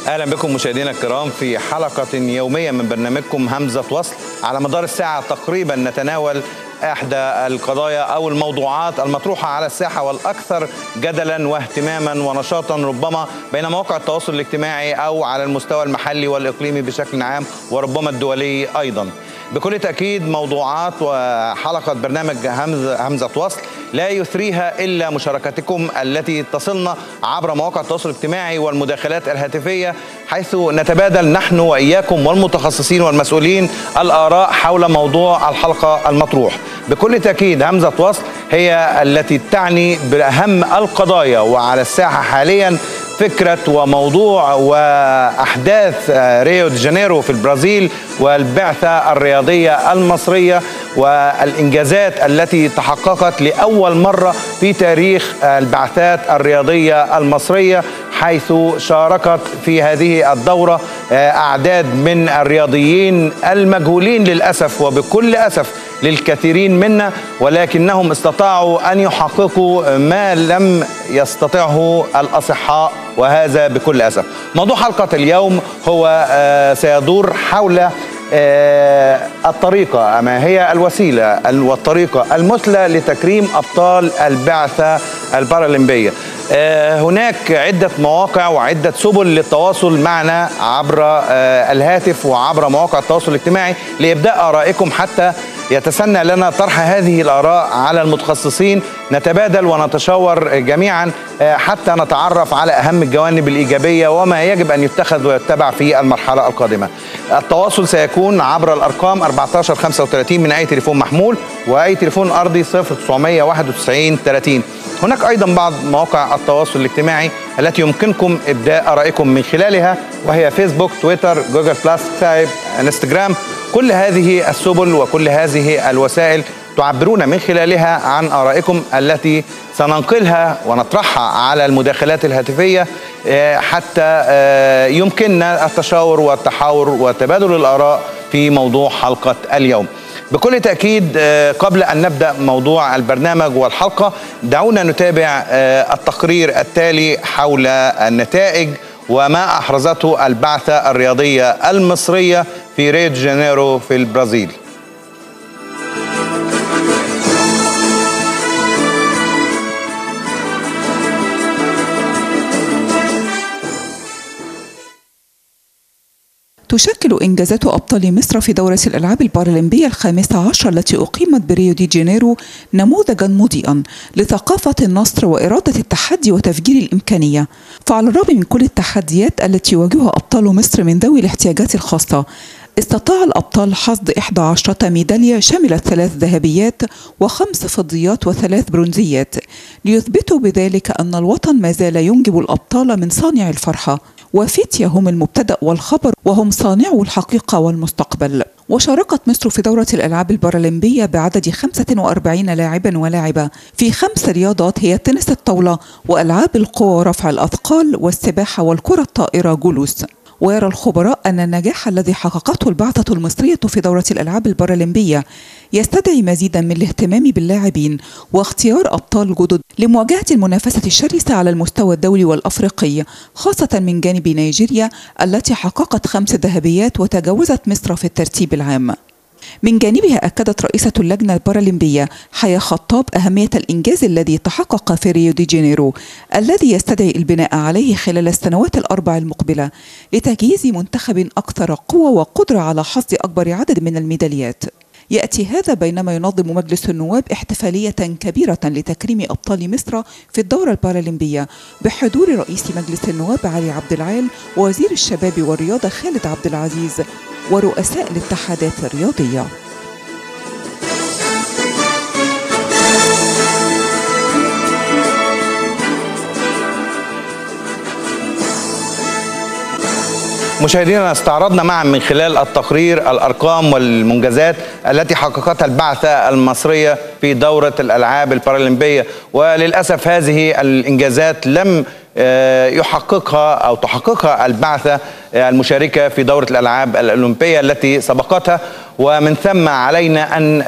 اهلا بكم مشاهدينا الكرام في حلقه يوميه من برنامجكم همزه وصل على مدار الساعه تقريبا نتناول احدى القضايا او الموضوعات المطروحه على الساحه والاكثر جدلا واهتماما ونشاطا ربما بين مواقع التواصل الاجتماعي او على المستوى المحلي والاقليمي بشكل عام وربما الدولي ايضا. بكل تاكيد موضوعات وحلقه برنامج همزه همزه وصل لا يثريها الا مشاركتكم التي تصلنا عبر مواقع التواصل الاجتماعي والمداخلات الهاتفيه حيث نتبادل نحن واياكم والمتخصصين والمسؤولين الاراء حول موضوع الحلقه المطروح. بكل تاكيد همزه وصل هي التي تعني باهم القضايا وعلى الساحه حاليا فكرة وموضوع وأحداث ريو دي جانيرو في البرازيل والبعثة الرياضية المصرية والإنجازات التي تحققت لأول مرة في تاريخ البعثات الرياضية المصرية حيث شاركت في هذه الدورة أعداد من الرياضيين المجهولين للأسف وبكل أسف للكثيرين منا ولكنهم استطاعوا أن يحققوا ما لم يستطعه الأصحاء وهذا بكل أسف موضوع حلقة اليوم هو سيدور حول الطريقة ما هي الوسيلة والطريقة المثلى لتكريم أبطال البعثة البارالمبية هناك عدة مواقع وعدة سبل للتواصل معنا عبر الهاتف وعبر مواقع التواصل الاجتماعي لإبداء آرائكم حتى يتسنى لنا طرح هذه الآراء على المتخصصين نتبادل ونتشاور جميعا حتى نتعرف على أهم الجوانب الإيجابية وما يجب أن يتخذ ويتبع في المرحلة القادمة التواصل سيكون عبر الأرقام 1435 من أي تليفون محمول وأي تليفون أرضي 0991 30 هناك أيضا بعض مواقع التواصل الاجتماعي التي يمكنكم إبداء آرائكم من خلالها وهي فيسبوك تويتر جوجل بلاس تايب انستجرام كل هذه السبل وكل هذه الوسائل تعبرون من خلالها عن آرائكم التي سننقلها ونطرحها على المداخلات الهاتفية حتى يمكننا التشاور والتحاور وتبادل الآراء في موضوع حلقة اليوم بكل تأكيد قبل أن نبدأ موضوع البرنامج والحلقة دعونا نتابع التقرير التالي حول النتائج وما أحرزته البعثة الرياضية المصرية في ريو دي جانيرو في البرازيل تشكل إنجازات أبطال مصر في دورة الألعاب البارالمبية الخامسة عشر التي أقيمت بريو دي جانيرو نموذجا مضيئا لثقافة النصر وإرادة التحدي وتفجير الإمكانية فعلى الرغم من كل التحديات التي يواجهها أبطال مصر من ذوي الاحتياجات الخاصة استطاع الأبطال حصد 11 ميدالية شملت ثلاث ذهبيات وخمس فضيات وثلاث برونزيات ليثبتوا بذلك أن الوطن ما زال ينجب الأبطال من صانع الفرحة وفتية هم المبتدأ والخبر وهم صانعو الحقيقة والمستقبل وشاركت مصر في دورة الألعاب البارالمبية بعدد 45 لاعبا ولاعبة في خمس رياضات هي تنس الطاولة وألعاب القوى ورفع الأثقال والسباحة والكرة الطائرة جلوس ويرى الخبراء أن النجاح الذي حققته البعثة المصرية في دورة الألعاب البارالمبية يستدعي مزيدا من الاهتمام باللاعبين واختيار أبطال جدد لمواجهة المنافسة الشرسة على المستوى الدولي والأفريقي خاصة من جانب نيجيريا التي حققت خمس ذهبيات وتجاوزت مصر في الترتيب العام من جانبها أكدت رئيسة اللجنة البارالمبية حياة خطاب أهمية الإنجاز الذي تحقق في ريو دي جانيرو الذي يستدعي البناء عليه خلال السنوات الأربع المقبلة لتجهيز منتخب أكثر قوة وقدرة على حصد أكبر عدد من الميداليات يأتي هذا بينما ينظم مجلس النواب احتفالية كبيرة لتكريم أبطال مصر في الدورة البارالمبية بحضور رئيس مجلس النواب علي عبد العال ووزير الشباب والرياضة خالد عبد العزيز ورؤساء الاتحادات الرياضية مشاهدينا استعرضنا معا من خلال التقرير الارقام والمنجزات التي حققتها البعثه المصريه في دوره الالعاب البارالمبيه وللاسف هذه الانجازات لم يحققها او تحققها البعثه المشاركه في دوره الالعاب الاولمبيه التي سبقتها ومن ثم علينا ان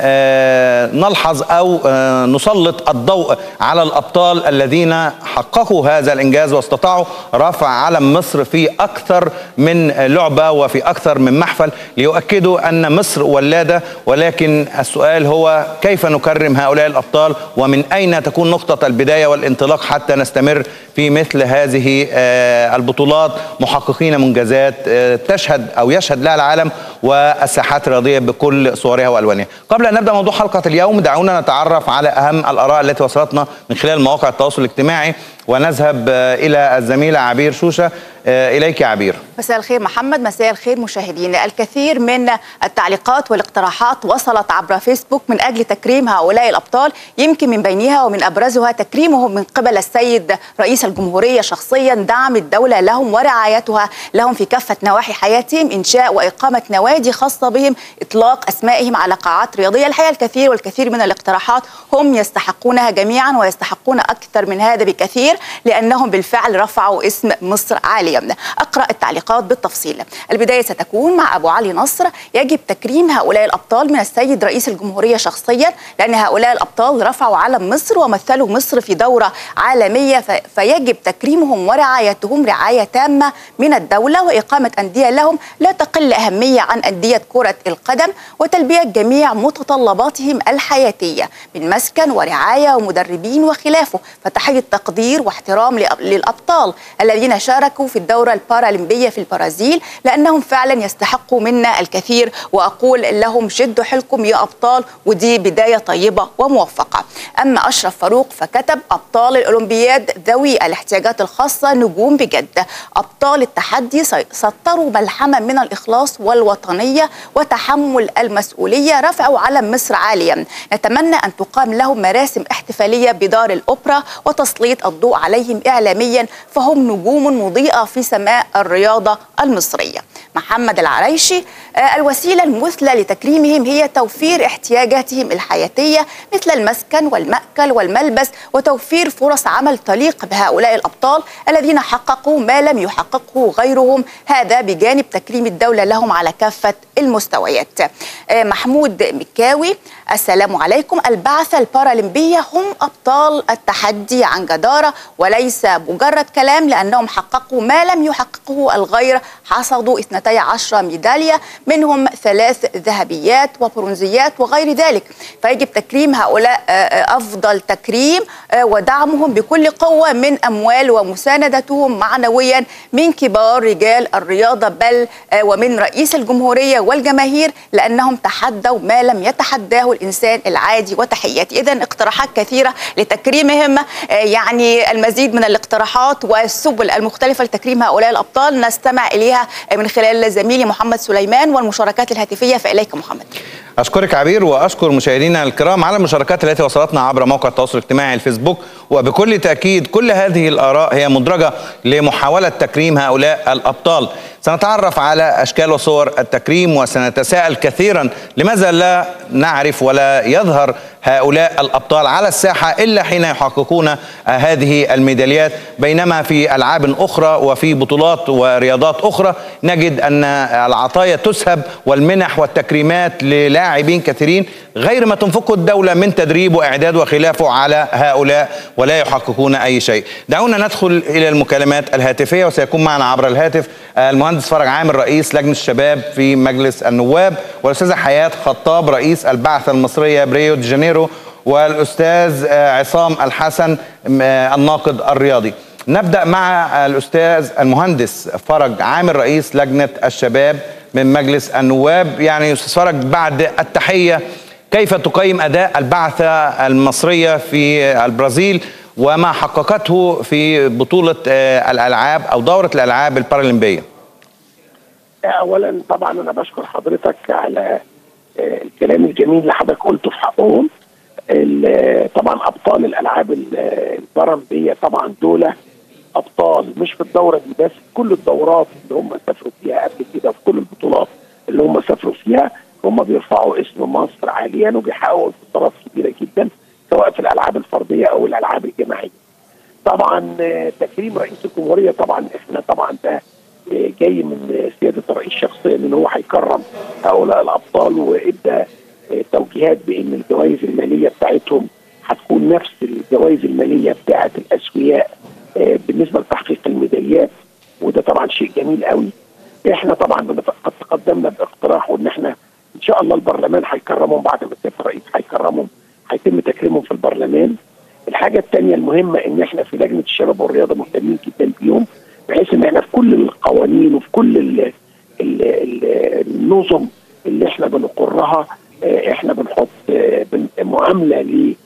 نلحظ او نسلط الضوء على الابطال الذين حققوا هذا الانجاز واستطاعوا رفع علم مصر في اكثر من لعبه وفي اكثر من محفل ليؤكدوا ان مصر ولاده ولكن السؤال هو كيف نكرم هؤلاء الابطال ومن اين تكون نقطه البدايه والانطلاق حتى نستمر في مثل هذه البطولات محققين منجزات تشهد او يشهد لها العالم والساحات الرياضيه بكل صورها والوانها. قبل ان نبدا موضوع حلقه اليوم دعونا نتعرف على اهم الاراء التي وصلتنا من خلال مواقع التواصل الاجتماعي ونذهب الى الزميله عبير شوشه اليك عبير مساء الخير محمد مساء الخير مشاهدينا الكثير من التعليقات والاقتراحات وصلت عبر فيسبوك من اجل تكريم هؤلاء الابطال يمكن من بينها ومن ابرزها تكريمهم من قبل السيد رئيس الجمهوريه شخصيا دعم الدوله لهم ورعايتها لهم في كافه نواحي حياتهم انشاء واقامه نوادي خاصه بهم اطلاق اسمائهم على قاعات رياضيه الحقيقه الكثير والكثير من الاقتراحات هم يستحقونها جميعا ويستحقون اكثر من هذا بكثير لانهم بالفعل رفعوا اسم مصر عاليا اقرا التعليقات بالتفصيل البدايه ستكون مع ابو علي نصر يجب تكريم هؤلاء الابطال من السيد رئيس الجمهوريه شخصيا لان هؤلاء الابطال رفعوا علم مصر ومثلوا مصر في دوره عالميه فيجب تكريمهم ورعايتهم رعايه تامه من الدوله واقامه انديه لهم لا تقل اهميه عن انديه كره القدم وتلبيه جميع متطلباتهم الحياتيه من مسكن ورعايه ومدربين وخلافه فتحيه تقدير واحترام للابطال الذين شاركوا في الدوره البارالمبيه في البرازيل لانهم فعلا يستحقوا منا الكثير واقول لهم شدوا حيلكم يا ابطال ودي بدايه طيبه وموفقه. اما اشرف فاروق فكتب ابطال الاولمبياد ذوي الاحتياجات الخاصه نجوم بجد، ابطال التحدي سطروا ملحمه من الاخلاص والوطنيه وتحمل المسؤوليه رفعوا علم مصر عاليا. نتمنى ان تقام لهم مراسم احتفاليه بدار الاوبرا وتسليط الضوء عليهم اعلاميا فهم نجوم مضيئه في سماء الرياضه المصريه. محمد العريشي الوسيله المثلى لتكريمهم هي توفير احتياجاتهم الحياتيه مثل المسكن والماكل والملبس وتوفير فرص عمل تليق بهؤلاء الابطال الذين حققوا ما لم يحققه غيرهم هذا بجانب تكريم الدوله لهم على كافه المستويات. محمود مكاوي السلام عليكم البعثه البارالمبيه هم ابطال التحدي عن جداره وليس مجرد كلام لانهم حققوا ما لم يحققه الغير حصدوا 12 ميداليه منهم ثلاث ذهبيات وبرونزيات وغير ذلك فيجب تكريم هؤلاء افضل تكريم ودعمهم بكل قوه من اموال ومساندتهم معنويا من كبار رجال الرياضه بل ومن رئيس الجمهوريه والجماهير لانهم تحدوا ما لم يتحداه الانسان العادي وتحياتي اذا اقتراحات كثيره لتكريمهم يعني المزيد من الاقتراحات والسبل المختلفه لتكريم هؤلاء الابطال نستمع اليها من خلال زميلي محمد سليمان والمشاركات الهاتفيه فاليك محمد اشكرك عبير واشكر مشاهدينا الكرام على المشاركات التي وصلتنا عبر موقع التواصل الاجتماعي الفيسبوك وبكل تاكيد كل هذه الاراء هي مدرجه لمحاوله تكريم هؤلاء الابطال سنتعرف على اشكال وصور التكريم وسنتساءل كثيرا لماذا لا نعرف ولا يظهر هؤلاء الابطال على الساحه الا حين يحققون هذه الميداليات بينما في العاب اخرى وفي بطولات ورياضات اخرى نجد ان العطايا تسهب والمنح والتكريمات للاعبين كثيرين غير ما تنفقه الدوله من تدريب واعداد وخلافه على هؤلاء ولا يحققون اي شيء. دعونا ندخل الى المكالمات الهاتفيه وسيكون معنا عبر الهاتف المهندس فرج عامر رئيس لجنه الشباب في مجلس النواب والاستاذه حياه خطاب رئيس البعثه المصريه بريو دي جانيرو والاستاذ عصام الحسن الناقد الرياضي. نبدا مع الاستاذ المهندس فرج عامر رئيس لجنه الشباب من مجلس النواب يعني استاذ فرج بعد التحيه كيف تقيم اداء البعثه المصريه في البرازيل وما حققته في بطوله الالعاب او دوره الالعاب البارالمبيه اولا طبعا انا بشكر حضرتك على الكلام الجميل اللي حضرتك قلته في حقهم طبعا ابطال الالعاب البارالمبيه طبعا دول ابطال مش في الدوره دي بس كل الدورات اللي هم سافروا فيها قبل كده في كل البطولات اللي هم سافروا فيها هم بيرفعوا اسم مصر عاليا وبيحققوا انتصارات كبيره جدا سواء في الالعاب الفرديه او الالعاب الجماعيه. طبعا تكريم رئيس الجمهوريه طبعا احنا طبعا ده آه، جاي من آه، سياده الرئيس شخصيا ان هو هيكرم هؤلاء الابطال وادى آه، توجيهات بان الجوائز الماليه بتاعتهم هتكون نفس الجوائز الماليه بتاعه الاسوياء آه، بالنسبه لتحقيق الميداليات وده طبعا شيء جميل قوي احنا طبعا بنت- قد تقدمنا باقتراح وان احنا ان شاء الله البرلمان هيكرمهم بعد ما سياده الرئيس هيكرمهم هيتم تكريمهم في البرلمان الحاجه الثانيه المهمه ان احنا في لجنه الشباب والرياضه مهتمين جدا بيهم بحيث ان احنا في كل القوانين وفي كل ال ال ال النظم اللي احنا بنقرها آه، احنا بنحط آه، بن- معامله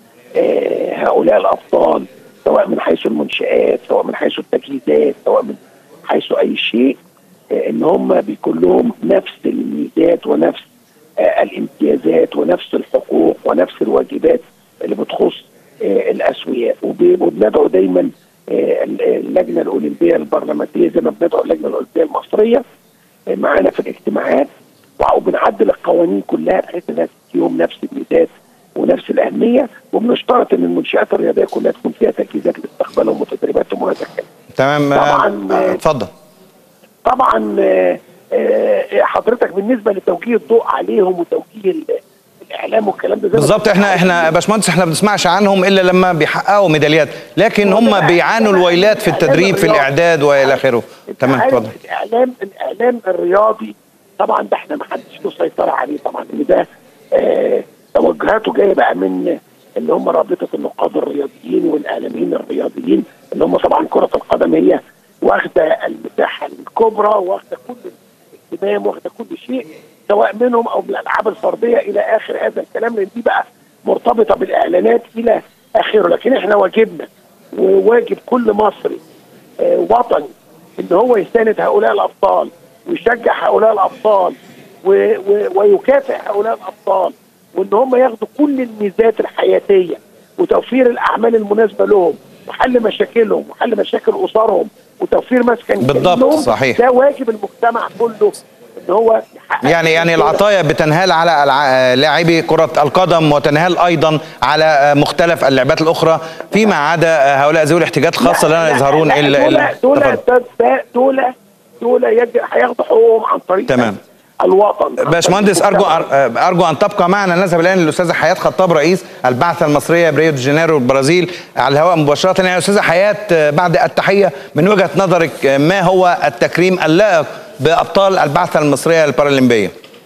لهؤلاء الابطال سواء من حيث المنشآت سواء من حيث التجهيزات سواء من حيث اي شيء آه، ان هم بيكون لهم نفس الميزات ونفس آه، الامتيازات ونفس الحقوق ونفس الواجبات اللي بتخص آه، الاسوياء وب- وبندعو دايما آه، اللجنه الاولمبيه البرلمانيه زي ما بندعو اللجنه الاولمبيه المصريه آه، معانا في الاجتماعات وبنعدل القوانين كلها بحيث انها تديهم نفس الميزات ونفس الاهميه وبنشترط ان المنشات الرياضيه كلها تكون فيها تجهيزات لاستقبالهم وتدريباتهم وهذا الكلام. تمام آه، طبعاً، آه، اتفضل طبعا آه، آه، حضرتك بالنسبه لتوجيه الضوء عليهم وتوجيه ال- الاعلام والكلام ده زي ما بالظبط كنت احنا عارف احنا يا باشمهندس احنا ما بنسمعش عنهم الا لما بيحققوا ميداليات لكن هم بيعانوا الويلات في التدريب في الاعداد والى اخره انت تمام عارف اتفضل الاعلام الاعلام الرياضي طبعا ده احنا ما حدش له سيطره عليه طبعا ان ده آه توجهاته جايه بقى من اللي هم رابطه النقاد الرياضيين والاعلاميين الرياضيين اللي هم طبعا كره القدم هي واخده المساحه الكبرى واخده كل الاهتمام واخده كل شيء سواء منهم او من الالعاب الفرديه الى اخر هذا الكلام لان دي بقى مرتبطه بالاعلانات الى اخره لكن احنا واجبنا وواجب كل مصري آه، وطني ان هو يساند هؤلاء الابطال ويشجع هؤلاء الابطال و و ويكافئ هؤلاء الابطال وان هم ياخدوا كل الميزات الحياتيه وتوفير الاعمال المناسبه لهم وحل مشاكلهم وحل مشاكل اسرهم وتوفير مسكن بالضبط، لهم. صحيح. ده واجب المجتمع كله ان هو يحقق يعني يعني الدولة. العطايا بتنهال على الع- لاعبي كرة القدم وتنهال أيضا على مختلف اللعبات الأخرى فيما عدا هؤلاء ذوي الاحتياجات الخاصة لا يظهرون لا، إلا دول إلا دول تفضل. دول دول يجب هياخدوا حقوقهم عن طريق تمام. الوطن عن طريق باشمهندس ارجو المجتمع. ارجو ان تبقى معنا نذهب الان للاستاذه حياه خطاب رئيس البعثه المصريه بريو دي جانيرو البرازيل على الهواء مباشره يعني استاذه حياه بعد التحيه من وجهه نظرك ما هو التكريم اللائق بابطال البعثه المصريه البارالمبيه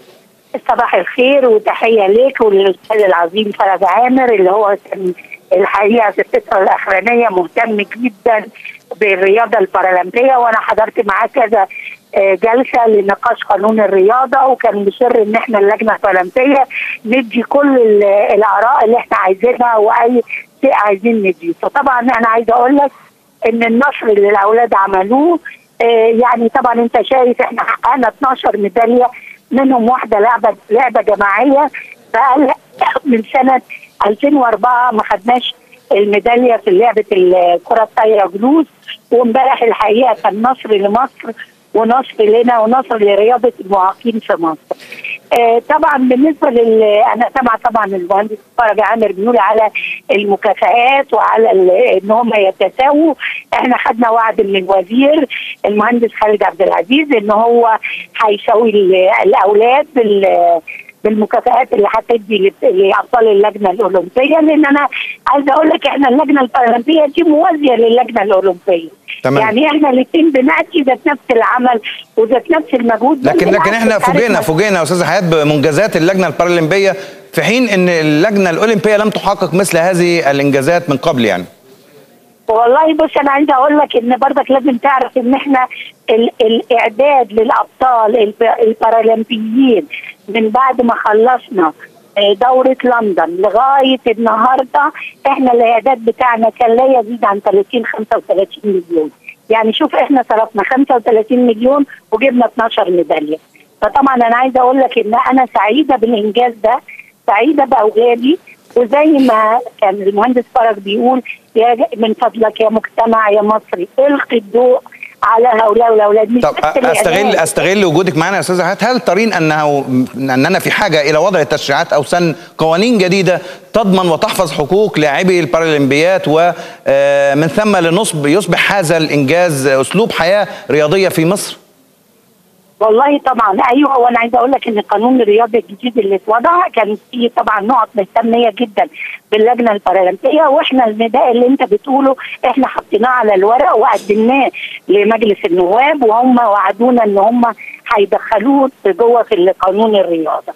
صباح الخير وتحيه ليك وللاستاذ العظيم فرج عامر اللي هو كان الحقيقه في الفتره الاخرانيه مهتم جدا بالرياضه البارالمبيه وانا حضرت معاه كذا آه، جلسه لنقاش قانون الرياضه وكان مصر ان احنا اللجنه البارالمبيه ندي كل ال- الاراء اللي احنا عايزينها واي شيء عايزين نديه فطبعا انا عايزه اقول لك ان النشر اللي الاولاد عملوه آه، يعني طبعا انت شايف احنا حققنا 12 ميداليه منهم واحده لعبه لعبه جماعيه بقى من سنه 2004 ما خدناش الميداليه في لعبه الكره الطايره جلوس وامبارح الحقيقه كان نصر لمصر ونصر لنا ونصر لرياضه المعاقين في مصر. آه طبعا بالنسبه لل انا سامعه طبعا المهندس فرج عامر بيقول على المكافآت وعلى ال- ان هم يتساووا احنا خدنا وعد من الوزير المهندس خالد عبد العزيز ان هو هيساوي ال- الاولاد بال بالمكافآت اللي هتدي لت- لابطال اللجنه الاولمبيه لان انا عايزه اقول لك احنا اللجنه الاولمبيه دي موازيه للجنه الاولمبيه تمام. يعني احنا الاثنين بناتي ذات نفس العمل وذات نفس المجهود بل لكن لكن بالعكس احنا تعرف فوجئنا ما- فوجئنا يا استاذه حياه بمنجزات اللجنه البارالمبيه في حين ان اللجنه الاولمبيه لم تحقق مثل هذه الانجازات من قبل يعني والله بص انا عايزه اقول لك ان برضك لازم تعرف ان احنا ال الاعداد للابطال الب- البارالمبيين من بعد ما خلصنا آه، دورة لندن لغاية النهاردة احنا الاعداد بتاعنا كان لا يزيد عن 30 35 مليون يعني شوف احنا صرفنا 35 مليون وجبنا 12 ميدالية فطبعا انا عايزة اقول لك ان انا سعيدة بالانجاز ده سعيدة باولادي وزي ما كان المهندس فرج بيقول يا ج- من فضلك يا مجتمع يا مصري القي الضوء على هؤلاء الاولاد مش طب بس الإعداد. استغل استغل وجودك معنا يا استاذه حياه هل ترين انه اننا في حاجه الى وضع تشريعات او سن قوانين جديده تضمن وتحفظ حقوق لاعبي البارالمبيات ومن ثم لنصب يصبح هذا الانجاز اسلوب حياه رياضيه في مصر؟ والله طبعا ايوه وانا عايزه اقول لك ان قانون الرياضه الجديد اللي اتوضع كان فيه طبعا نقط مهتميه جدا باللجنه البارالمبيه واحنا النداء اللي انت بتقوله احنا حطيناه على الورق وقدمناه لمجلس النواب وهم وعدونا ان هم هيدخلوه جوه في قانون الرياضه.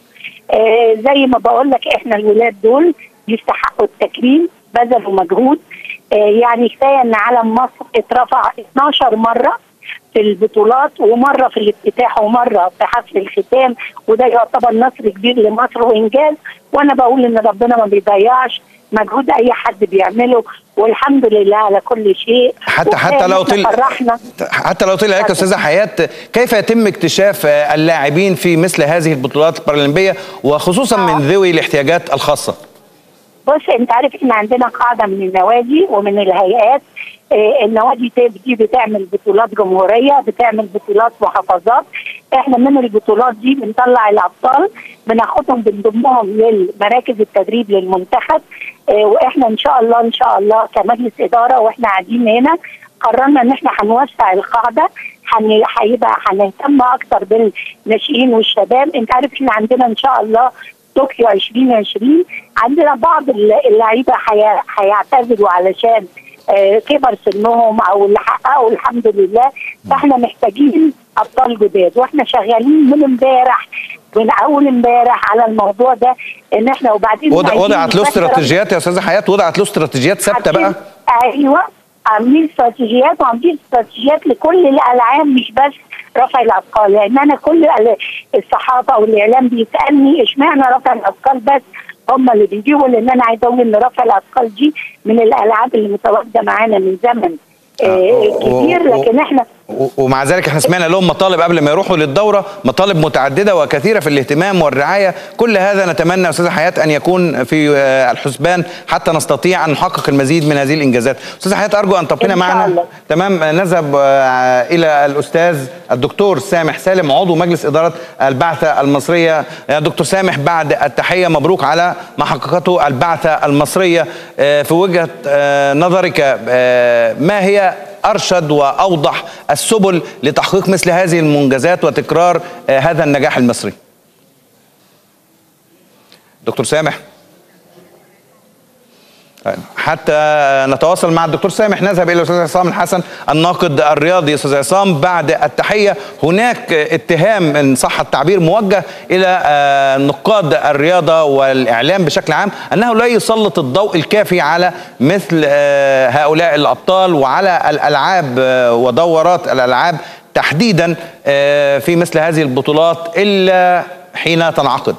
آه زي ما بقول لك احنا الولاد دول يستحقوا التكريم بذلوا مجهود آه يعني كفايه ان علم مصر اترفع 12 مره في البطولات ومره في الافتتاح ومره في حفل الختام وده يعتبر نصر كبير لمصر وانجاز وانا بقول ان ربنا ما بيضيعش مجهود اي حد بيعمله والحمد لله على كل شيء حتى حتى لو طل فرحنا حتى لو طلع عليك يا استاذه حياه كيف يتم اكتشاف اللاعبين في مثل هذه البطولات البارالمبيه وخصوصا من ذوي الاحتياجات الخاصه بص انت عارف احنا عندنا قاعده من النوادي ومن الهيئات اه النوادي دي بتعمل بطولات جمهوريه بتعمل بطولات محافظات احنا من البطولات دي بنطلع الابطال بناخدهم بنضمهم للمراكز التدريب للمنتخب اه واحنا ان شاء الله ان شاء الله كمجلس اداره واحنا قاعدين هنا قررنا ان احنا هنوسع القاعده هيبقى هنهتم اكتر بالناشئين والشباب انت عارف احنا عندنا ان شاء الله طوكيو 2020 عندنا بعض اللعيبه هيعتزلوا علشان كبر سنهم او اللي حققوا الحمد لله فاحنا محتاجين ابطال جداد واحنا شغالين من امبارح من اول امبارح على الموضوع ده ان احنا وبعدين وضع وضعت له استراتيجيات يا استاذه حياه وضعت له استراتيجيات ثابته بقى ايوه عاملين استراتيجيات وعاملين استراتيجيات لكل الالعاب مش بس رفع الاثقال لان انا كل الصحافه والاعلام بيسالني اشمعنى رفع الاثقال بس هم اللي بيجيبوا لان انا عايزه اقول ان رفع الاثقال دي من الالعاب اللي متواجده معانا من زمن آه كتير لكن احنا ومع ذلك احنا سمعنا لهم مطالب قبل ما يروحوا للدوره مطالب متعدده وكثيره في الاهتمام والرعايه كل هذا نتمنى استاذه حياه ان يكون في الحسبان حتى نستطيع ان نحقق المزيد من هذه الانجازات استاذه حياه ارجو ان تبقينا معنا الله. تمام نذهب الى الاستاذ الدكتور سامح سالم عضو مجلس اداره البعثه المصريه يا دكتور سامح بعد التحيه مبروك على ما حققته البعثه المصريه في وجهه نظرك ما هي ارشد واوضح السبل لتحقيق مثل هذه المنجزات وتكرار هذا النجاح المصري دكتور سامح حتى نتواصل مع الدكتور سامح نذهب الى الاستاذ عصام الحسن الناقد الرياضي استاذ عصام بعد التحيه هناك اتهام ان صح التعبير موجه الى نقاد الرياضه والاعلام بشكل عام انه لا يسلط الضوء الكافي على مثل هؤلاء الابطال وعلى الالعاب ودورات الالعاب تحديدا في مثل هذه البطولات الا حين تنعقد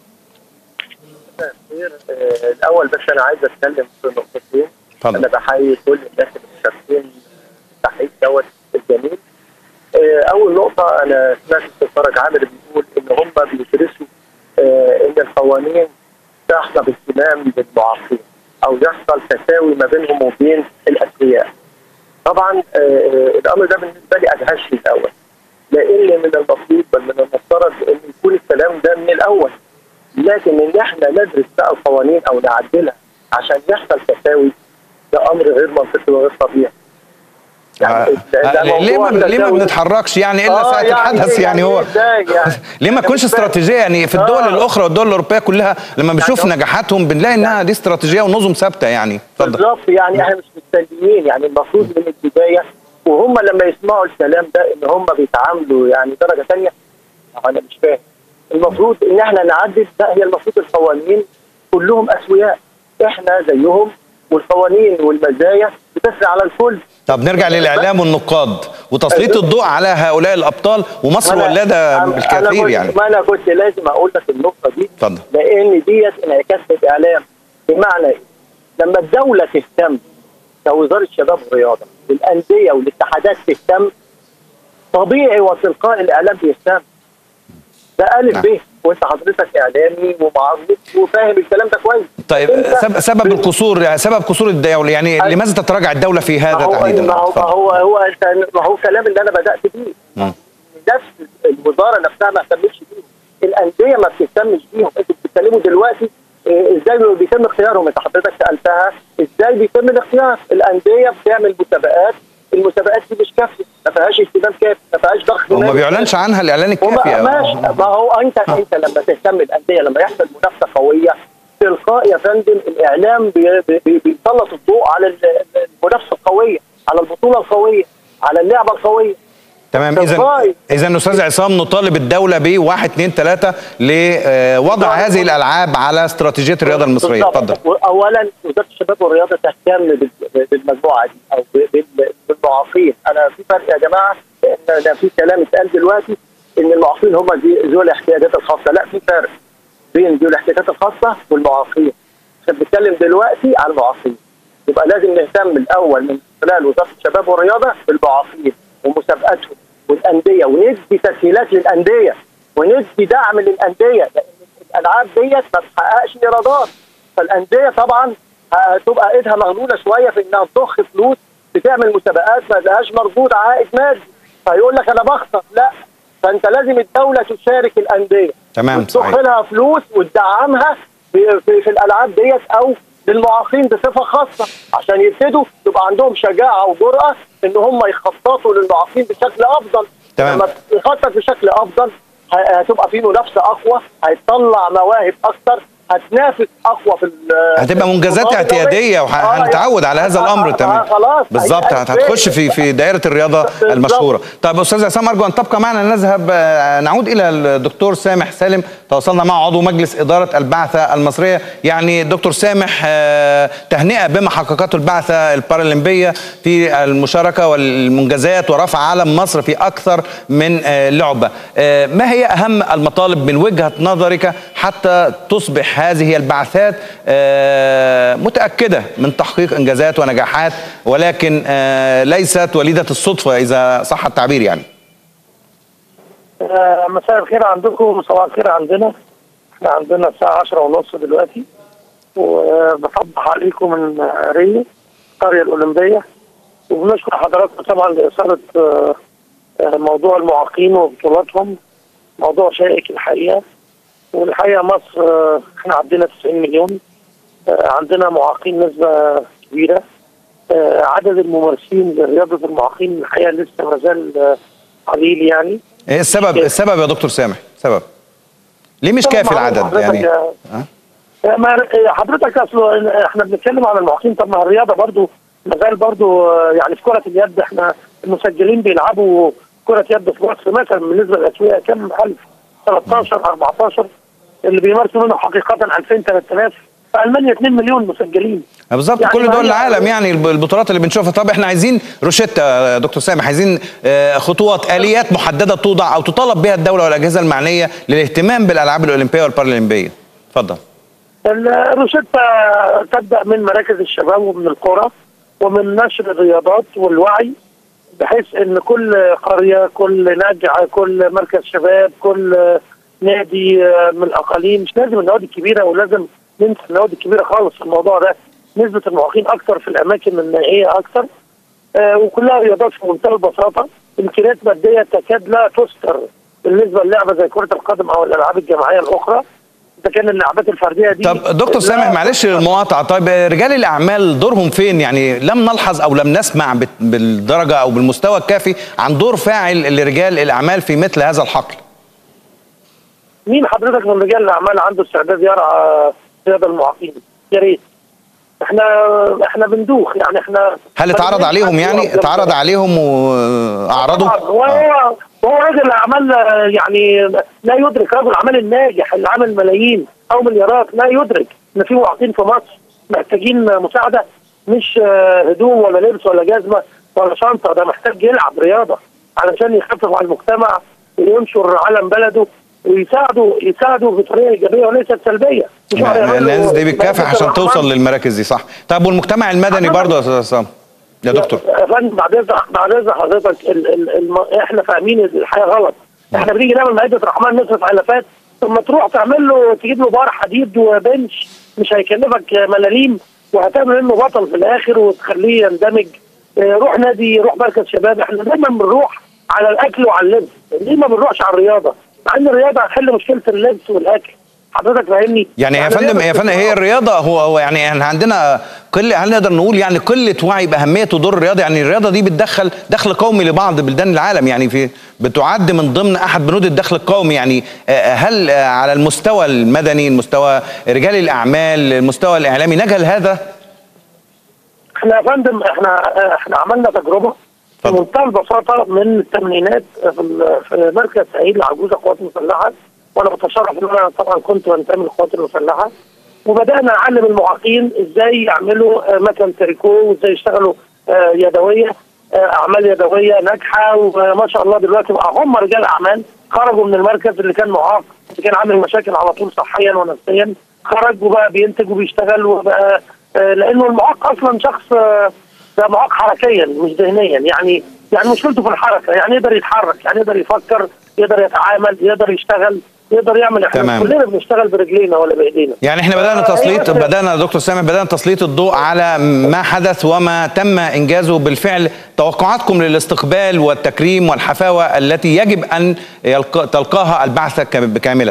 الاول بس انا عايز اتكلم في نقطتين انا بحيي كل الناس اللي مشاركين التحقيق دوت الجميل اول نقطه انا سمعت الاستاذ فرج عامر بيقول ان هم بيدرسوا ان القوانين تحظى باهتمام بالمعاقين او يحصل تساوي ما بينهم وبين الاثرياء طبعا الامر ده بالنسبه لي ادهشني الاول لان من المفروض بل من المفترض ان يكون الكلام ده من الاول لكن ان احنا ندرس بقى القوانين او نعدلها عشان يحصل تساوي ده امر غير منطقي وغير طبيعي يعني ليه ما ليه ما بنتحركش يعني الا آه ساعه يعني الحدث يعني, هو يعني ليه ما تكونش استراتيجيه يعني في الدول آه. الاخرى والدول الاوروبيه كلها لما بنشوف يعني نجاحاتهم بنلاقي انها دي استراتيجيه ونظم ثابته يعني اتفضل بالظبط يعني احنا مش مستنيين يعني المفروض من البدايه وهم لما يسمعوا الكلام ده ان هم بيتعاملوا يعني درجه ثانيه انا مش فاهم المفروض ان احنا نعدل لا هي المفروض القوانين كلهم اسوياء احنا زيهم والقوانين والمزايا بتسري على الكل طب نرجع للاعلام والنقاد وتسليط الضوء على هؤلاء الابطال ومصر أنا- ولاده أنا بالكثير كنت- يعني ما انا كنت لازم اقول لك النقطه دي اتفضل. لان ديت انعكاس الاعلام بمعنى ايه؟ لما الدوله تهتم كوزاره شباب ورياضه والانديه والاتحادات تهتم طبيعي وتلقائي الاعلام بيهتم ده الف نعم. ب وانت حضرتك اعلامي ومعروف وفاهم الكلام ده كويس طيب أنت سبب, سبب ب- القصور سبب قصور الدوله يعني أي- لماذا تتراجع الدوله في ما هذا هو تحديدا ما هو ما اتفضل. هو هو انت ما هو الكلام اللي انا بدات بيه مم. نفس الوزاره نفسها ما اهتمتش بيهم الانديه ما بتهتمش بيهم انتوا بتتكلموا دلوقتي إيه، ازاي بيتم اختيارهم انت حضرتك سالتها ازاي بيتم الاختيار الانديه بتعمل مسابقات المسابقات دي مش كافيه ما فيهاش اهتمام كافي ما فيهاش ضخ ياخدوا وما نادي بيعلنش عنها الاعلان وما الكافي ماشي ما هو انت انت لما تهتم الانديه لما يحصل منافسه قويه تلقاء يا فندم الاعلام بي- بي- بي- بيسلط الضوء على ال- المنافسه القويه على البطوله القويه على اللعبه القويه تمام اذا طيب. اذا استاذ عصام نطالب الدوله ب 1 2 3 لوضع هذه الالعاب على استراتيجيه الرياضه المصريه بالضبط. اتفضل اولا وزاره الشباب والرياضه تهتم بال- بالمجموعه دي او بال- بالمعاقين انا في فرق يا جماعه ان ده في كلام اتقال دلوقتي ان المعاقين هم دي ذوي الاحتياجات الخاصه لا في فرق بين ذوي الاحتياجات الخاصه والمعاقين احنا بنتكلم دلوقتي على المعاقين يبقى لازم نهتم الاول من خلال وزاره الشباب والرياضه بالمعاقين ومسابقاتهم والانديه وندي تسهيلات للانديه وندي دعم للانديه لان الالعاب ديت ما بتحققش ايرادات فالانديه طبعا هتبقى ايدها مغلوله شويه في انها تضخ فلوس بتعمل مسابقات ما لهاش مردود عائد مادي فيقول لك انا بخسر لا فانت لازم الدوله تشارك الانديه تمام، وتضخ صحيح. لها فلوس وتدعمها في, في, في الالعاب ديت او للمعاقين بصفه خاصه عشان يبتدوا يبقى عندهم شجاعه وجرأه ان هم يخططوا للمعاقين بشكل افضل تمام. لما تخطط بشكل افضل ه- هتبقى في منافسه اقوى هيطلع مواهب اكتر هتنافس اقوى في ال- هتبقى منجزات البطولات اعتياديه الدولية. آه، وهنتعود على هذا الامر آه، تمام آه، خلاص بالظبط هي- هتخش في في دائره الرياضه بالظبط. المشهوره طيب استاذ عصام ارجو ان تبقى معنا نذهب آه، نعود الى الدكتور سامح سالم تواصلنا مع عضو مجلس اداره البعثه المصريه يعني دكتور سامح آه، تهنئه بما حققته البعثه البارالمبيه في المشاركه والمنجزات ورفع علم مصر في اكثر من آه، لعبه آه، ما هي اهم المطالب من وجهه نظرك حتى تصبح هذه البعثات آه، متاكده من تحقيق انجازات ونجاحات ولكن آه، ليست وليده الصدفه اذا صح التعبير يعني آه، مساء الخير عندكم وصباح الخير عندنا احنا عندنا الساعة عشرة ونص دلوقتي وبصبح عليكم من آه، ريو القرية الأولمبية وبنشكر حضراتكم طبعا لإثارة آه، آه، موضوع المعاقين وبطولاتهم موضوع شائك الحقيقة والحقيقة مصر آه، احنا عندنا 90 مليون آه، عندنا معاقين نسبة كبيرة آه، عدد الممارسين لرياضة المعاقين الحقيقة لسه ما زال آه، قليل يعني ايه السبب السبب يا دكتور سامح سبب ليه مش كافي طبعاً العدد حضرتك يعني يا- ها؟ ما حضرتك اصل احنا بنتكلم عن المعاقين طب ما الرياضه برضو ما زال برضو آه، يعني في كره اليد احنا المسجلين بيلعبوا كره يد في مصر مثلا بالنسبه للاسويه كم الف 13 14 اللي بيمارسوا منهم حقيقه 2000 3000 في المانيا 2 مليون مسجلين بالظبط يعني كل ما دول هي- العالم يعني الب- البطولات اللي بنشوفها طب احنا عايزين روشتة يا دكتور سامح عايزين آه، خطوات اليات محدده توضع او تطالب بها الدوله والاجهزه المعنيه للاهتمام بالالعاب الاولمبيه والبارالمبيه اتفضل الروشتة تبدأ من مراكز الشباب ومن القرى ومن نشر الرياضات والوعي بحيث ان كل قرية كل نجع كل مركز شباب كل نادي من الاقاليم مش لازم النوادي الكبيرة ولازم ننسى النوادي الكبيرة خالص في الموضوع ده نسبة المعاقين اكثر في الاماكن النائية اكثر آه، وكلها رياضات في منتهى البساطة امكانيات مادية تكاد لا تذكر بالنسبة للعبة زي كرة القدم او الالعاب الجماعية الاخرى اذا كان اللعبات الفرديه دي طب دكتور لا سامح معلش المقاطعه طيب آه، رجال الاعمال دورهم فين يعني لم نلحظ او لم نسمع بت- بالدرجه او بالمستوى الكافي عن دور فاعل لرجال الاعمال في مثل هذا الحقل مين حضرتك من رجال الاعمال عنده استعداد يرعى رياضه المعاقين؟ يا ريت احنا احنا بندوخ يعني احنا هل اتعرض عليهم يعني اتعرض عليهم واعرضوا طبعاً. وهو آه. وهو راجل اعمال آه، يعني لا يدرك رجل الاعمال الناجح اللي عمل ملايين او مليارات لا يدرك ان في معاقين في مصر محتاجين مساعده مش آه، هدوم ولا لبس ولا جزمه ولا شنطه ده محتاج يلعب رياضه علشان يخفف على المجتمع وينشر علم بلده ويساعدوا يساعدوا بطريقه ايجابيه وليست سلبيه مش واحد يعمل له الناس دي بتكافح عشان الرحمن. توصل للمراكز دي صح طب والمجتمع المدني برضه يا استاذ عصام يا دكتور يا فندم بعد اذن بعد اذن حضرتك ال ال الم... احنا فاهمين الحياه غلط احنا بنيجي نعمل مائده رحمن نصرف علافات ثم تروح تعمل له تجيب له بار حديد وبنش مش هيكلفك ملاليم وهتعمل منه بطل في الاخر وتخليه يندمج اه، روح نادي روح مركز شباب احنا دايما بنروح على الاكل وعلى اللبس ليه ما بنروحش على الرياضه؟ مع ان الرياضه هتحل مشكله اللبس والاكل حضرتك فاهمني يعني يا فندم يا فندم هي الرياضه هو هو يعني احنا عندنا كل هل نقدر نقول يعني قله وعي باهميه ودور الرياضه يعني الرياضه دي بتدخل دخل قومي لبعض بلدان العالم يعني في بتعد من ضمن احد بنود الدخل القومي يعني هل على المستوى المدني المستوى رجال الاعمال المستوى الاعلامي نجهل هذا احنا يا فندم احنا احنا عملنا تجربه بمنتهى البساطه من الثمانينات في في مركز سعيد لعجوز القوات المسلحه وانا بتشرف ان انا طبعا كنت بنتمي للقوات المسلحه وبدانا نعلم المعاقين ازاي يعملوا مكن تريكو وازاي يشتغلوا يدويه اعمال يدويه ناجحه وما شاء الله دلوقتي بقى هم رجال اعمال خرجوا من المركز اللي كان معاق اللي كان عامل مشاكل على طول صحيا ونفسيا خرج وبقى بينتج وبيشتغل وبقى لانه المعاق اصلا شخص ده معاق حركيا مش ذهنيا يعني يعني مشكلته في الحركه يعني يقدر يتحرك يعني يقدر يفكر يقدر يتعامل يقدر يشتغل يقدر يعمل احنا تمام. كلنا بنشتغل برجلينا ولا بايدينا يعني احنا بدانا تسليط بدانا دكتور سامح بدانا تسليط الضوء على ما حدث وما تم انجازه بالفعل توقعاتكم للاستقبال والتكريم والحفاوه التي يجب ان يلقى تلقاها البعثه كامله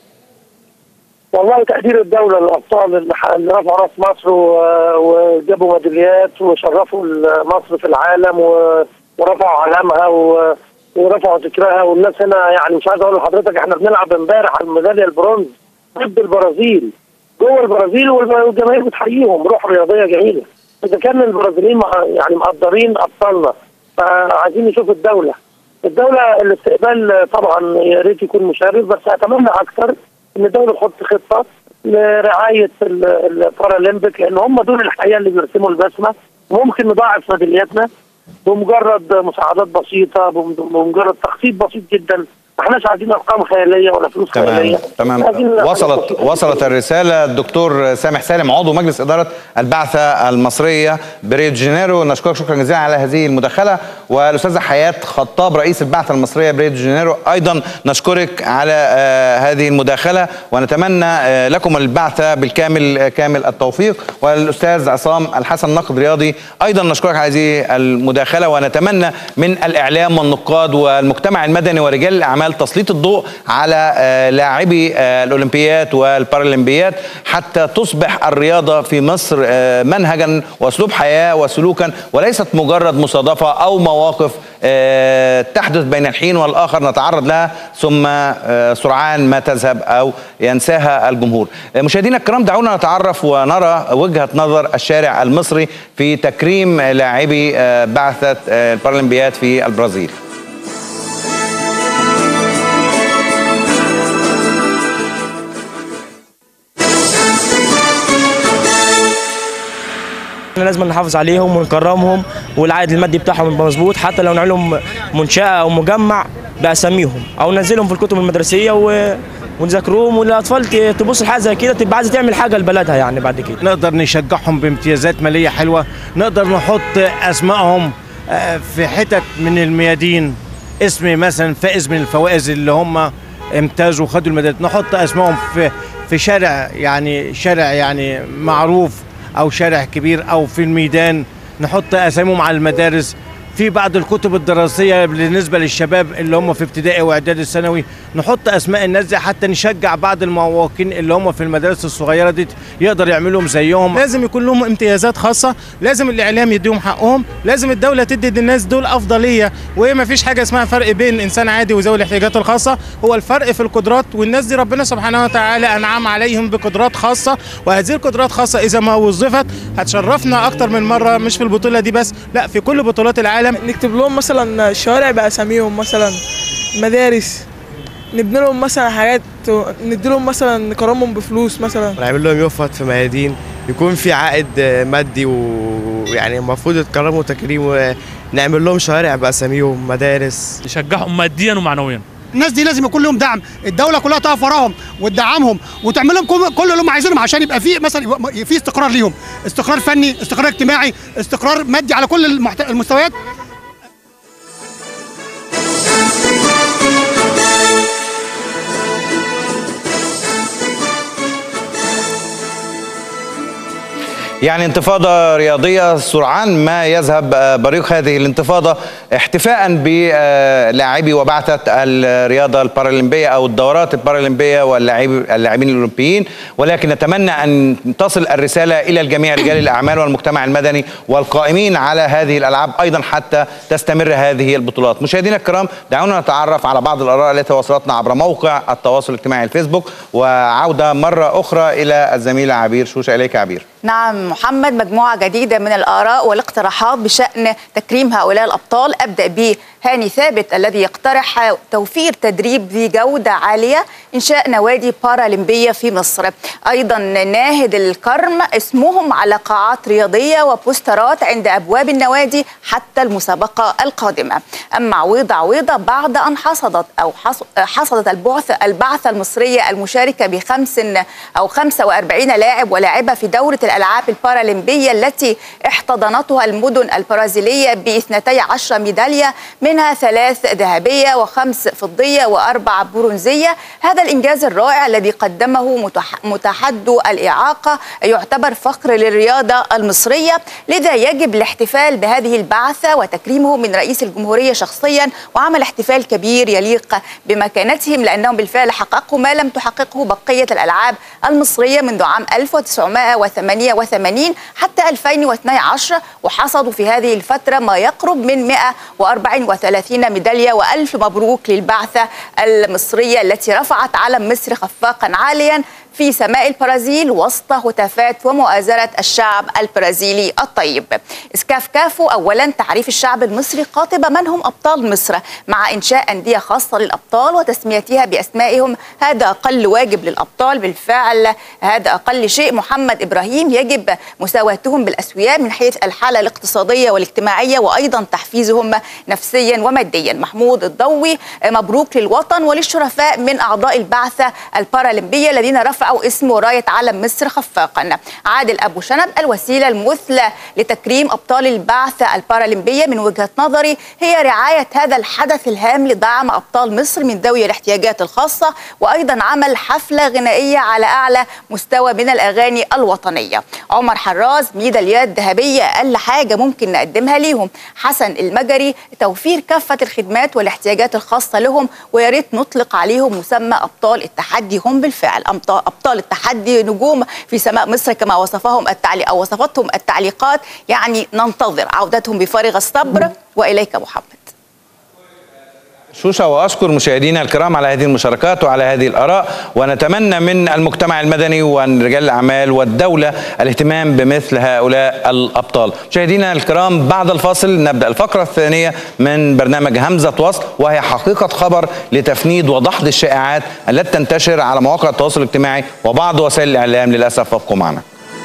والله تقدير الدولة للأبطال اللي رفعوا راس مصر وجابوا ميداليات وشرفوا مصر في العالم ورفعوا علامها ورفعوا ذكرها والناس هنا يعني مش عايز اقول لحضرتك احنا بنلعب امبارح على الميداليه البرونز ضد البرازيل جوه البرازيل والجماهير بتحييهم روح رياضيه جميله اذا كان البرازيليين يعني مقدرين ابطالنا فعايزين نشوف الدوله الدوله الاستقبال طبعا يا ريت يكون مشرف بس اتمنى اكثر ان الدوله تحط خطه لرعايه البارالمبيك لان هم دول الحقيقه اللي بيرسموا البسمه ممكن نضاعف ميدالياتنا بمجرد مساعدات بسيطه بمجرد تخفيض بسيط جدا ما احناش عايزين ارقام خياليه ولا فلوس تمام خياليه تمام وصلت وصلت الرساله الدكتور سامح سالم عضو مجلس اداره البعثه المصريه بريو دي جانيرو نشكرك شكرا جزيلا على هذه المداخله والاستاذه حياه خطاب رئيس البعثه المصريه بريو دي جانيرو ايضا نشكرك على آه هذه المداخله ونتمنى آه لكم البعثه بالكامل كامل التوفيق والاستاذ عصام الحسن ناقد رياضي ايضا نشكرك على هذه المداخله ونتمنى من الاعلام والنقاد والمجتمع المدني ورجال الاعمال تسليط الضوء على لاعبي الاولمبيات والبارالمبيات حتى تصبح الرياضه في مصر منهجا واسلوب حياه وسلوكا وليست مجرد مصادفه او مواقف تحدث بين الحين والاخر نتعرض لها ثم سرعان ما تذهب او ينساها الجمهور. مشاهدينا الكرام دعونا نتعرف ونرى وجهه نظر الشارع المصري في تكريم لاعبي بعثه البارالمبيات في البرازيل. احنا لازم نحافظ عليهم ونكرمهم والعائد المادي بتاعهم يبقى مظبوط حتى لو نعمل لهم منشاه او مجمع باساميهم او ننزلهم في الكتب المدرسيه و... ونذاكروهم والاطفال تبص لحاجه زي كده تبقى عايزه تعمل حاجه لبلدها يعني بعد كده نقدر نشجعهم بامتيازات ماليه حلوه نقدر نحط اسمائهم في حتت من الميادين اسم مثلا فائز من الفوائز اللي هم امتازوا وخدوا الميداليات نحط اسمائهم في في شارع يعني شارع يعني معروف او شارع كبير او في الميدان نحط اساميهم على المدارس في بعض الكتب الدراسيه بالنسبه للشباب اللي هم في ابتدائي واعدادي ثانوي نحط اسماء الناس دي حتى نشجع بعض المواقين اللي هم في المدارس الصغيره دي يقدر يعملوا زيهم لازم يكون لهم امتيازات خاصه لازم الاعلام يديهم حقهم لازم الدوله تدي للناس دول افضليه وما فيش حاجه اسمها فرق بين انسان عادي وذوي الاحتياجات الخاصه هو الفرق في القدرات والناس دي ربنا سبحانه وتعالى انعم عليهم بقدرات خاصه وهذه القدرات خاصه اذا ما وظفت هتشرفنا اكتر من مره مش في البطوله دي بس لا في كل بطولات العالم نكتب لهم مثلا شوارع باساميهم مثلا مدارس نبني لهم مثلا حاجات ندي لهم مثلا نكرمهم بفلوس مثلا نعمل لهم يفط في ميادين يكون في عائد مادي ويعني المفروض يتكرموا تكريم ونعمل لهم شوارع باساميهم مدارس نشجعهم ماديا ومعنويا الناس دي لازم يكون لهم دعم الدوله كلها تقف وراهم وتدعمهم وتعمل لهم كل اللي هم عايزينهم عشان يبقى في مثلا في استقرار ليهم استقرار فني استقرار اجتماعي استقرار مادي على كل المستويات يعني انتفاضة رياضية سرعان ما يذهب بريق هذه الانتفاضة احتفاء بلاعبي وبعثة الرياضة البارالمبية أو الدورات البارالمبية واللاعبين الأولمبيين ولكن نتمنى أن تصل الرسالة إلى الجميع رجال الأعمال والمجتمع المدني والقائمين على هذه الألعاب أيضا حتى تستمر هذه البطولات مشاهدينا الكرام دعونا نتعرف على بعض الآراء التي وصلتنا عبر موقع التواصل الاجتماعي الفيسبوك وعودة مرة أخرى إلى الزميلة عبير شوشة إليك عبير نعم محمد مجموعة جديدة من الآراء والاقتراحات بشأن تكريم هؤلاء الأبطال أبدأ بهاني ثابت الذي يقترح توفير تدريب ذي جودة عالية إنشاء نوادي بارالمبية في مصر أيضا ناهد الكرم اسمهم على قاعات رياضية وبوسترات عند أبواب النوادي حتى المسابقة القادمة أما عويضة عويضة بعد أن حصدت أو حصدت البعثة البعثة المصرية المشاركة بخمس أو 45 لاعب ولاعبة في دورة الألعاب البارالمبية التي احتضنتها المدن البرازيلية باثنتي عشر ميدالية منها ثلاث ذهبية وخمس فضية وأربع برونزية هذا الإنجاز الرائع الذي قدمه متحدو الإعاقة يعتبر فخر للرياضة المصرية لذا يجب الاحتفال بهذه البعثة وتكريمه من رئيس الجمهورية شخصيا وعمل احتفال كبير يليق بمكانتهم لأنهم بالفعل حققوا ما لم تحققه بقية الألعاب المصرية منذ عام 1988 حتى 2012 وحصدوا في هذه الفترة ما يقرب من 134 ميدالية وألف مبروك للبعثة المصرية التي رفعت علم مصر خفاقا عاليا في سماء البرازيل وسط هتافات ومؤازرة الشعب البرازيلي الطيب اسكاف كافو أولا تعريف الشعب المصري قاطبة من هم أبطال مصر مع إنشاء أندية خاصة للأبطال وتسميتها بأسمائهم هذا أقل واجب للأبطال بالفعل هذا أقل شيء محمد إبراهيم يجب مساواتهم بالأسوياء من حيث الحالة الاقتصادية والاجتماعية وأيضا تحفيزهم نفسيا وماديا محمود الضوي مبروك للوطن وللشرفاء من أعضاء البعثة البارالمبية الذين رفعوا رفعوا اسم وراية علم مصر خفاقا عادل أبو شنب الوسيلة المثلى لتكريم أبطال البعثة البارالمبية من وجهة نظري هي رعاية هذا الحدث الهام لدعم أبطال مصر من ذوي الاحتياجات الخاصة وأيضا عمل حفلة غنائية على أعلى مستوى من الأغاني الوطنية عمر حراز ميداليات ذهبية أقل حاجة ممكن نقدمها ليهم حسن المجري توفير كافة الخدمات والاحتياجات الخاصة لهم ويا ريت نطلق عليهم مسمى أبطال التحدي هم بالفعل ابطال التحدي نجوم في سماء مصر كما وصفهم التعليق او وصفتهم التعليقات يعني ننتظر عودتهم بفارغ الصبر واليك محمد شوشة وأشكر مشاهدينا الكرام على هذه المشاركات وعلى هذه الآراء ونتمنى من المجتمع المدني ومن رجال الأعمال والدولة الاهتمام بمثل هؤلاء الأبطال مشاهدينا الكرام بعد الفاصل نبدأ الفقرة الثانية من برنامج همزة وصل وهي حقيقة خبر لتفنيد وضحض الشائعات التي تنتشر على مواقع التواصل الاجتماعي وبعض وسائل الإعلام للأسف وابقوا معنا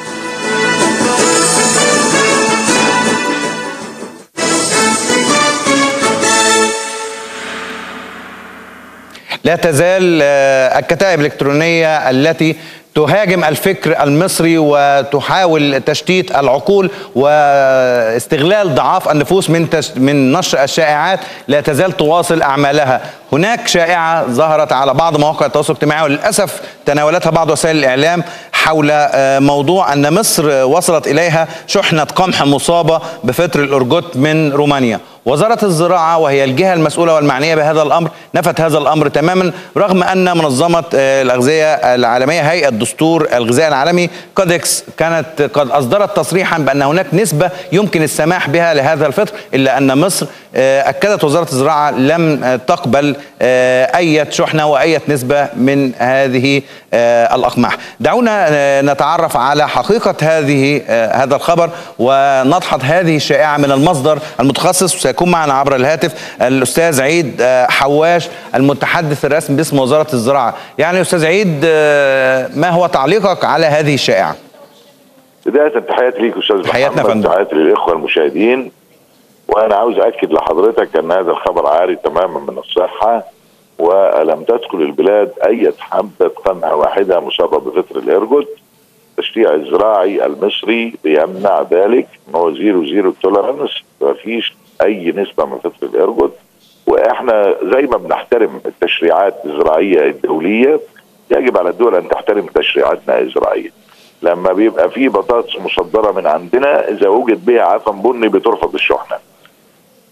لا تزال الكتائب الإلكترونية التي تهاجم الفكر المصري وتحاول تشتيت العقول واستغلال ضعاف النفوس من تش... من نشر الشائعات لا تزال تواصل اعمالها هناك شائعه ظهرت على بعض مواقع التواصل الاجتماعي وللاسف تناولتها بعض وسائل الاعلام حول موضوع ان مصر وصلت اليها شحنه قمح مصابه بفطر الارجوت من رومانيا وزارة الزراعة وهي الجهة المسؤولة والمعنية بهذا الأمر نفت هذا الأمر تماما رغم أن منظمة الأغذية العالمية هيئة دستور الغذاء العالمي كودكس كانت قد أصدرت تصريحا بأن هناك نسبة يمكن السماح بها لهذا الفطر إلا أن مصر أكدت وزارة الزراعة لم تقبل أي شحنة وأي نسبة من هذه الأقماح دعونا نتعرف على حقيقة هذه هذا الخبر ونضحض هذه الشائعة من المصدر المتخصص سيكون معنا عبر الهاتف الأستاذ عيد حواش المتحدث الرسمي باسم وزارة الزراعة يعني أستاذ عيد ما هو تعليقك على هذه الشائعة بداية تحياتي ليك أستاذ تحياتنا محمد تحياتي للإخوة المشاهدين وأنا عاوز أكد لحضرتك أن هذا الخبر عاري تماما من الصحة ولم تدخل البلاد أي حبة قمح واحدة مصابة بفطر الإرجل التشريع الزراعي المصري بيمنع ذلك ان هو زيرو زيرو تولرانس ما فيش اي نسبه من فطر الارجل واحنا زي ما بنحترم التشريعات الزراعيه الدوليه يجب على الدول ان تحترم تشريعاتنا الزراعيه لما بيبقى في بطاطس مصدره من عندنا اذا وجد بها عفن بني بترفض الشحنه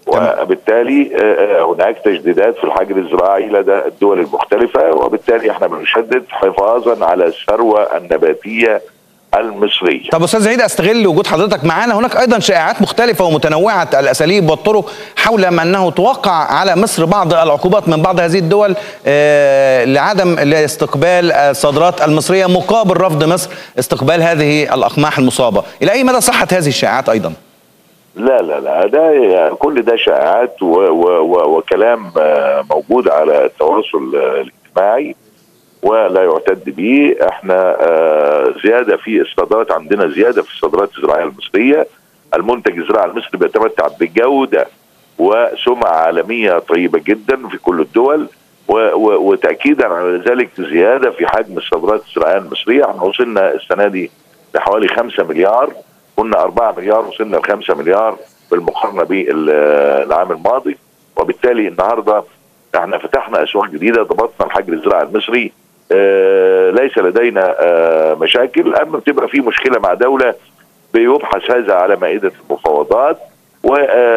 وبالتالي هناك تجديدات في الحجر الزراعي لدى الدول المختلفة وبالتالي احنا بنشدد حفاظا على الثروة النباتية المصرية طب استاذ عيد استغل وجود حضرتك معانا هناك ايضا شائعات مختلفه ومتنوعه الاساليب والطرق حول ما انه توقع على مصر بعض العقوبات من بعض هذه الدول آه لعدم استقبال الصادرات المصريه مقابل رفض مصر استقبال هذه الاقماح المصابه الى اي مدى صحه هذه الشائعات ايضا لا لا لا ده كل ده شائعات وكلام موجود على التواصل الاجتماعي ولا يعتد به احنا آه زياده في الصادرات عندنا زياده في الصادرات الزراعيه المصريه المنتج الزراعي المصري بيتمتع بجوده وسمعه عالميه طيبه جدا في كل الدول وتاكيدا على ذلك زياده في حجم الصادرات الزراعيه المصريه احنا وصلنا السنه دي لحوالي 5 مليار كنا 4 مليار وصلنا ل 5 مليار بالمقارنه بالعام الماضي وبالتالي النهارده احنا فتحنا اسواق جديده ضبطنا الحجر الزراعي المصري آه ليس لدينا آه مشاكل اما بتبقى في مشكله مع دوله بيبحث هذا على مائده المفاوضات و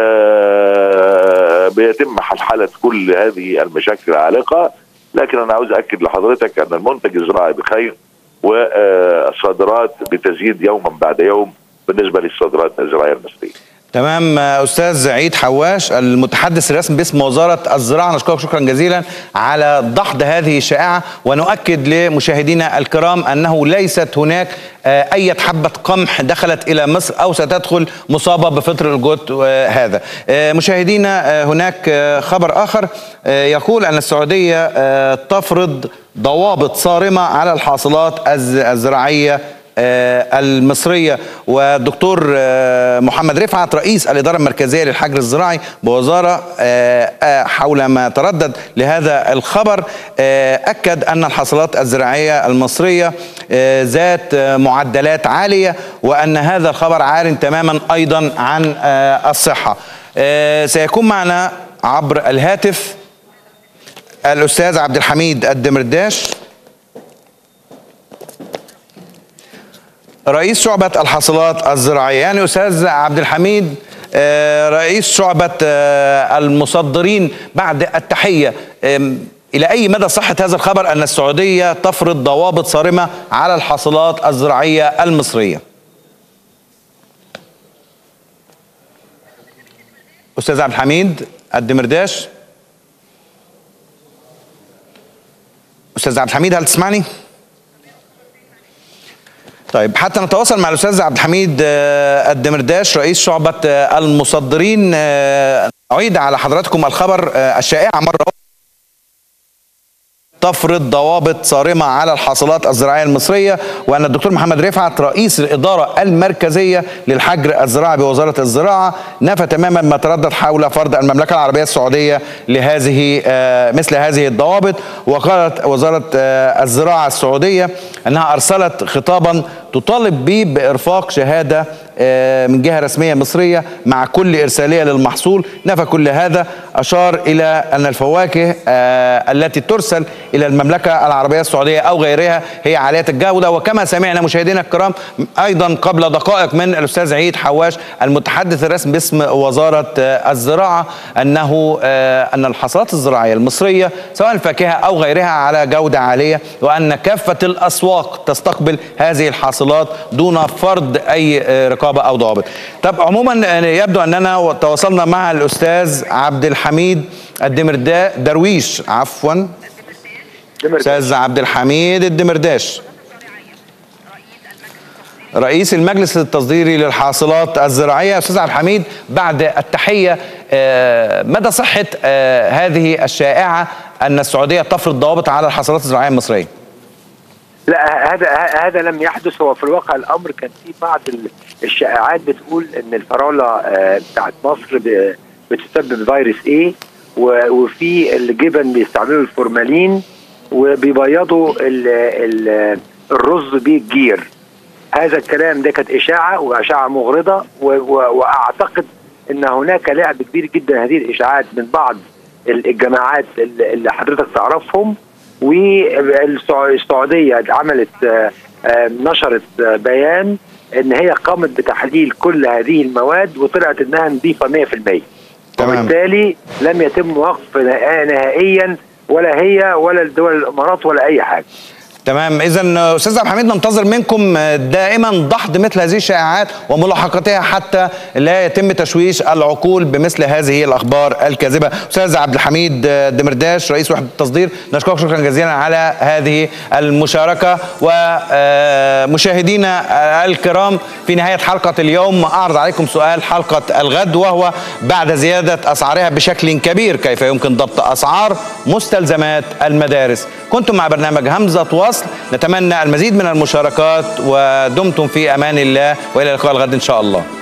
بيتم حلحله كل هذه المشاكل العالقه لكن انا عاوز اكد لحضرتك ان المنتج الزراعي بخير والصادرات بتزيد يوما بعد يوم بالنسبه للصادرات الزراعيه المصريه. تمام استاذ عيد حواش المتحدث الرسمي باسم وزاره الزراعه نشكرك شكرا جزيلا على دحض هذه الشائعه ونؤكد لمشاهدينا الكرام انه ليست هناك اي حبه قمح دخلت الى مصر او ستدخل مصابه بفطر الجوت هذا مشاهدينا هناك خبر اخر يقول ان السعوديه تفرض ضوابط صارمه على الحاصلات الزراعيه المصرية والدكتور محمد رفعت رئيس الإدارة المركزية للحجر الزراعي بوزارة حول ما تردد لهذا الخبر أكد أن الحاصلات الزراعية المصرية ذات معدلات عالية وأن هذا الخبر عار تماما أيضا عن الصحة سيكون معنا عبر الهاتف الأستاذ عبد الحميد الدمرداش رئيس شعبة الحاصلات الزراعية يعني أستاذ عبد الحميد رئيس شعبة المصدرين بعد التحية إلى أي مدى صحة هذا الخبر أن السعودية تفرض ضوابط صارمة على الحاصلات الزراعية المصرية أستاذ عبد الحميد الدمرداش أستاذ عبد الحميد هل تسمعني؟ طيب حتى نتواصل مع الاستاذ عبد الحميد الدمرداش رئيس شعبه المصدرين اعيد على حضراتكم الخبر الشائعه مره تفرض ضوابط صارمه على الحاصلات الزراعيه المصريه وان الدكتور محمد رفعت رئيس الاداره المركزيه للحجر الزراعي بوزاره الزراعه نفى تماما ما تردد حول فرض المملكه العربيه السعوديه لهذه مثل هذه الضوابط وقالت وزاره الزراعه السعوديه انها ارسلت خطابا تطالب به بارفاق شهاده من جهه رسميه مصريه مع كل ارساليه للمحصول نفى كل هذا اشار الى ان الفواكه التي ترسل الى المملكه العربيه السعوديه او غيرها هي عاليه الجوده وكما سمعنا مشاهدينا الكرام ايضا قبل دقائق من الاستاذ عيد حواش المتحدث الرسمي باسم وزاره الزراعه انه ان الحصاد الزراعيه المصريه سواء الفاكهه او غيرها على جوده عاليه وان كافه الاسواق تستقبل هذه الحاصلات دون فرض اي رقابه او ضوابط. طب عموما يبدو اننا تواصلنا مع الاستاذ عبد الحميد الدمردا درويش عفوا استاذ عبد الحميد الدمرداش رئيس المجلس التصديري للحاصلات الزراعيه استاذ عبد الحميد بعد التحيه مدى صحه هذه الشائعه ان السعوديه تفرض ضوابط على الحاصلات الزراعيه المصريه؟ لا هذا هذا لم يحدث هو في الواقع الامر كان في بعض الشائعات بتقول ان الفراوله بتاعت مصر بتسبب فيروس ايه وفي الجبن بيستعملوا الفورمالين وبيبيضوا ال ال الرز بيه الجير هذا الكلام ده كانت اشاعه واشاعه مغرضه واعتقد ان هناك لعب كبير جدا هذه الاشاعات من بعض الجماعات اللي حضرتك تعرفهم والسعوديه عملت نشرت بيان ان هي قامت بتحليل كل هذه المواد وطلعت انها نظيفه 100% تمام. وبالتالي لم يتم وقف نهائيا ولا هي ولا الدول الامارات ولا اي حاجه تمام اذا استاذ عبد الحميد ننتظر منكم دائما دحض مثل هذه الشائعات وملاحقتها حتى لا يتم تشويش العقول بمثل هذه الاخبار الكاذبه استاذ عبد الحميد دمرداش رئيس وحده التصدير نشكرك شكرا جزيلا على هذه المشاركه ومشاهدينا الكرام في نهايه حلقه اليوم اعرض عليكم سؤال حلقه الغد وهو بعد زياده اسعارها بشكل كبير كيف يمكن ضبط اسعار مستلزمات المدارس كنتم مع برنامج همزه وصل نتمنى المزيد من المشاركات ودمتم في امان الله والى اللقاء الغد ان شاء الله